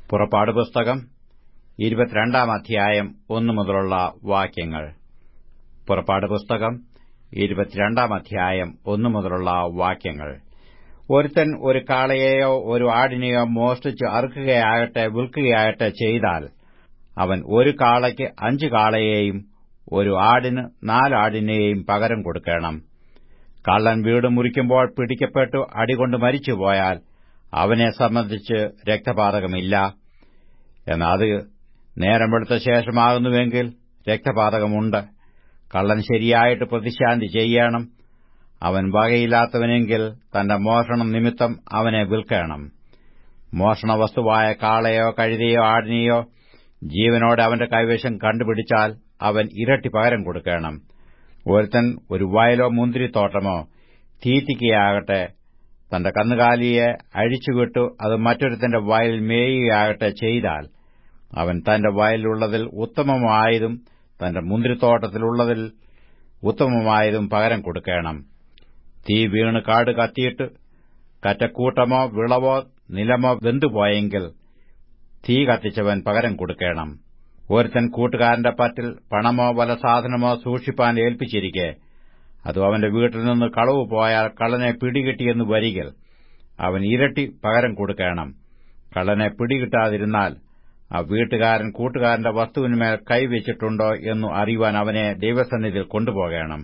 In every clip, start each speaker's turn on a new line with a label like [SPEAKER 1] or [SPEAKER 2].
[SPEAKER 1] പുറപ്പാട് പുസ്തകം ഇരുപത്തിരണ്ടാം അധ്യായം ഒന്നു മുതലുള്ള വാക്യങ്ങൾ പുറപ്പാട് പുസ്തകം ഇരുപത്തിരണ്ടാം അധ്യായം ഒന്നു മുതലുള്ള വാക്യങ്ങൾ ഒരുത്തൻ ഒരു കാളയെയോ ഒരു ആടിനെയോ മോഷ്ടിച്ച് അറുക്കുകയാകട്ടെ വിൽക്കുകയാകട്ടെ ചെയ്താൽ അവൻ ഒരു കാളയ്ക്ക് അഞ്ച് കാളയെയും ഒരു ആടിന് നാലാടിനെയും പകരം കൊടുക്കണം കള്ളൻ വീട് മുറിക്കുമ്പോൾ പിടിക്കപ്പെട്ടു അടികൊണ്ട് മരിച്ചുപോയാൽ അവനെ സംബന്ധിച്ച് രക്തപാതകമില്ല എന്നാൽ അത് നേരം വെളുത്ത ശേഷമാകുന്നുവെങ്കിൽ രക്തപാതകമുണ്ട് കള്ളൻ ശരിയായിട്ട് പ്രതിശാന്തി ചെയ്യണം അവൻ വകയില്ലാത്തവനെങ്കിൽ തന്റെ മോഷണം നിമിത്തം അവനെ വിൽക്കണം മോഷണവസ്തുവായ കാളയോ കഴുതയോ ആടിനെയോ ജീവനോടെ അവന്റെ കൈവശം കണ്ടുപിടിച്ചാൽ അവൻ ഇരട്ടി പകരം കൊടുക്കണം ഒരുത്തൻ ഒരു വയലോ മുന്തിരിത്തോട്ടമോ തീറ്റിക്കുകയാകട്ടെ തന്റെ കന്നുകാലിയെ അഴിച്ചുവിട്ടു അത് മറ്റൊരുത്തന്റെ വയലിൽ മേയുകയാകട്ടെ ചെയ്താൽ അവൻ തന്റെ വയലിലുള്ളതിൽ ഉത്തമമായതും തന്റെ മുന്തിരിത്തോട്ടത്തിലുള്ളതിൽ ഉത്തമമായതും പകരം കൊടുക്കണം തീ വീണ് കാട് കത്തിയിട്ട് കറ്റക്കൂട്ടമോ വിളവോ നിലമോ വെന്തുപോയെങ്കിൽ തീ കത്തിച്ചവൻ പകരം കൊടുക്കണം ഒരുത്തൻ കൂട്ടുകാരന്റെ പറ്റിൽ പണമോ വല സാധനമോ സൂക്ഷിപ്പാൻ ഏൽപ്പിച്ചിരിക്കെ അത് അവന്റെ വീട്ടിൽ നിന്ന് കളവ് പോയാൽ കള്ളനെ പിടികിട്ടിയെന്ന് വരികിൽ അവൻ ഇരട്ടി പകരം കൊടുക്കണം കള്ളനെ പിടികിട്ടാതിരുന്നാൽ ആ വീട്ടുകാരൻ കൂട്ടുകാരന്റെ വസ്തുവിന്മേൽ കൈവച്ചിട്ടുണ്ടോ എന്നു അറിയുവാൻ അവനെ ദൈവസന്നിധിയിൽ കൊണ്ടുപോകണം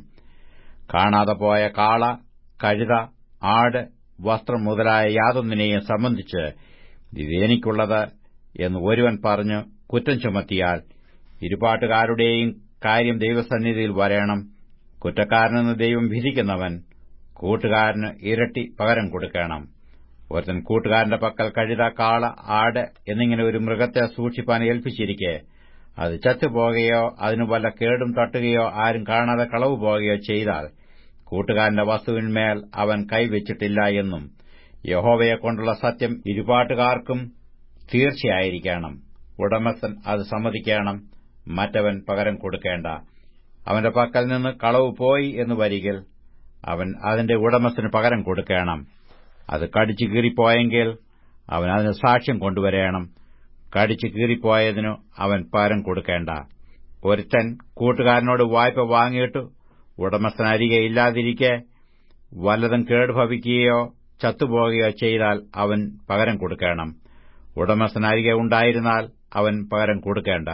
[SPEAKER 1] കാണാതെ പോയ കാള കഴുത ആട് വസ്ത്രം മുതലായ യാതൊന്നിനെയും സംബന്ധിച്ച് ഇത് എനിക്കുള്ളത് എന്ന് ഒരുവൻ പറഞ്ഞു കുറ്റം ചുമത്തിയാൽ ഇരുപാട്ടുകാരുടെയും കാര്യം ദൈവസന്നിധിയിൽ വരേണം കുറ്റക്കാരനെന്ന് ദൈവം വിധിക്കുന്നവൻ കൂട്ടുകാരന് ഇരട്ടി പകരം കൊടുക്കണം ഒരുത്തൻ കൂട്ടുകാരന്റെ പക്കൽ കഴുത കാള ആട് എന്നിങ്ങനെ ഒരു മൃഗത്തെ സൂക്ഷിപ്പാൻ ഏൽപ്പിച്ചിരിക്കെ അത് ചത്തുപോകുകയോ അതിന് വല്ല കേടും തട്ടുകയോ ആരും കാണാതെ കളവ് പോകുകയോ ചെയ്താൽ കൂട്ടുകാരന്റെ വസ്തുവിന്മേൽ അവൻ കൈവച്ചിട്ടില്ല എന്നും യഹോവയെക്കൊണ്ടുള്ള സത്യം ഇരുപാട്ടുകാർക്കും തീർച്ചയായിരിക്കണം ഉടമസ്ഥൻ അത് സമ്മതിക്കണം മറ്റവൻ പകരം കൊടുക്കേണ്ട അവന്റെ പക്കൽ നിന്ന് കളവ് പോയി എന്ന് വരികിൽ അവൻ അതിന്റെ ഉടമസ്ഥന് പകരം കൊടുക്കണം അത് കടിച്ചു കീറിപ്പോയെങ്കിൽ അവൻ അതിന് സാക്ഷ്യം കൊണ്ടുവരേണം കടിച്ചു കീറിപ്പോയതിനു അവൻ പകരം കൊടുക്കേണ്ട ഒരുത്തൻ കൂട്ടുകാരനോട് വായ്പ വാങ്ങിയിട്ട് ഉടമസ്ഥൻ അരികെ ഇല്ലാതിരിക്കെ വല്ലതും കേടുഭവിക്കുകയോ ചത്തുപോകുകയോ ചെയ്താൽ അവൻ പകരം കൊടുക്കണം ഉടമസ്ഥൻ അരികെ ഉണ്ടായിരുന്നാൽ അവൻ പകരം കൊടുക്കേണ്ട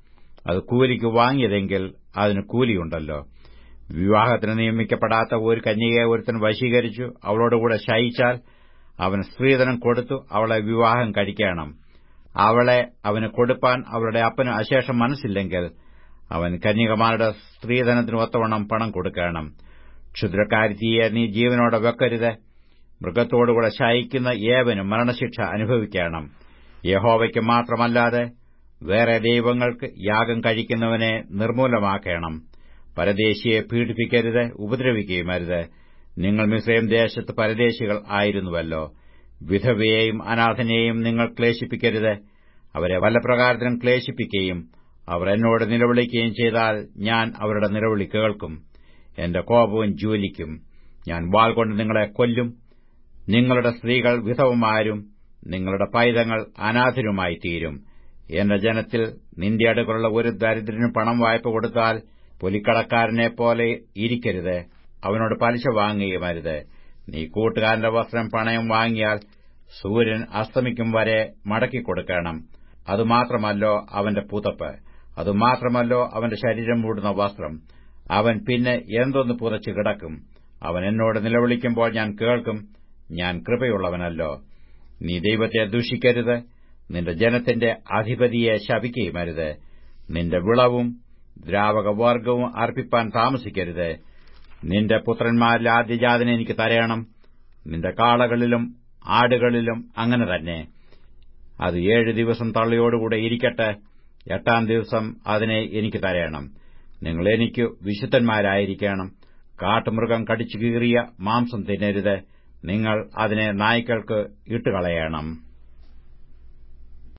[SPEAKER 1] അത് കൂലിക്ക് വാങ്ങിയതെങ്കിൽ അതിന് കൂലിയുണ്ടല്ലോ വിവാഹത്തിന് നിയമിക്കപ്പെടാത്ത ഒരു കന്യകയെ ഒരുത്തൻ വശീകരിച്ചു അവളോടുകൂടെ ശയിച്ചാൽ അവൻ സ്ത്രീധനം കൊടുത്തു അവളെ വിവാഹം കഴിക്കണം അവളെ അവന് കൊടുപ്പാൻ അവളുടെ അപ്പന് അശേഷം മനസ്സില്ലെങ്കിൽ അവൻ കന്യകമാരുടെ സ്ത്രീധനത്തിന് ഒത്തവണ്ണം പണം കൊടുക്കണം ക്ഷുദ്രക്കാരിത്തിയെ നീ ജീവനോടെ വെക്കരുത് മൃഗത്തോടുകൂടെ ശയിക്കുന്ന ഏവനും മരണശിക്ഷ അനുഭവിക്കണം യഹോവയ്ക്ക് മാത്രമല്ലാതെ വേറെ ദൈവങ്ങൾക്ക് യാഗം കഴിക്കുന്നവനെ നിർമൂലമാക്കണം പരദേശിയെ പീഡിപ്പിക്കരുത് ഉപദ്രവിക്കുകയുമരുത് നിങ്ങൾ മിസ്രൈം ദേശത്ത് പരദേശികൾ ആയിരുന്നുവല്ലോ വിധവയെയും അനാഥനെയും നിങ്ങൾ ക്ലേശിപ്പിക്കരുത് അവരെ വല്ല പ്രകാരത്തിനും ക്ലേശിപ്പിക്കുകയും അവർ എന്നോട് നിലവിളിക്കുകയും ചെയ്താൽ ഞാൻ അവരുടെ നിലവിളി കേൾക്കും എന്റെ കോപവും ജോലിക്കും ഞാൻ വാൾ കൊണ്ട് നിങ്ങളെ കൊല്ലും നിങ്ങളുടെ സ്ത്രീകൾ വിധവമാരും നിങ്ങളുടെ പൈതങ്ങൾ അനാഥരുമായി തീരും എന്റെ ജനത്തിൽ നിന്റെ അടുക്കുള്ള ഒരു ദരിദ്രന് പണം വായ്പ കൊടുത്താൽ പൊലിക്കടക്കാരനെ പോലെ ഇരിക്കരുത് അവനോട് പലിശ വാങ്ങുകയുമരുത് നീ കൂട്ടുകാരന്റെ വസ്ത്രം പണയം വാങ്ങിയാൽ സൂര്യൻ അസ്തമിക്കും വരെ മടക്കിക്കൊടുക്കണം അതുമാത്രമല്ലോ അവന്റെ പുതപ്പ് അതുമാത്രമല്ലോ അവന്റെ ശരീരം മൂടുന്ന വസ്ത്രം അവൻ പിന്നെ എന്തൊന്ന് പുതച്ചു കിടക്കും അവൻ എന്നോട് നിലവിളിക്കുമ്പോൾ ഞാൻ കേൾക്കും ഞാൻ കൃപയുള്ളവനല്ലോ നീ ദൈവത്തെ ദൂഷിക്കരുത് നിന്റെ ജനത്തിന്റെ അധിപതിയെ ശപിക്കുകയുമരുത് നിന്റെ വിളവും ദ്രാവകവർഗവും അർപ്പിപ്പാൻ താമസിക്കരുത് നിന്റെ പുത്രന്മാരിൽ ആദ്യജാതനെ എനിക്ക് തരയണം നിന്റെ കാളകളിലും ആടുകളിലും അങ്ങനെ തന്നെ അത് ഏഴ് ദിവസം തള്ളിയോടുകൂടെ ഇരിക്കട്ടെ എട്ടാം ദിവസം അതിനെ എനിക്ക് തരയണം നിങ്ങൾ എനിക്ക് വിശുദ്ധന്മാരായിരിക്കണം കാട്ടുമൃഗം കടിച്ചു കീറിയ മാംസം തിന്നരുത് നിങ്ങൾ അതിനെ നായ്ക്കൾക്ക് ഇട്ടുകളയണം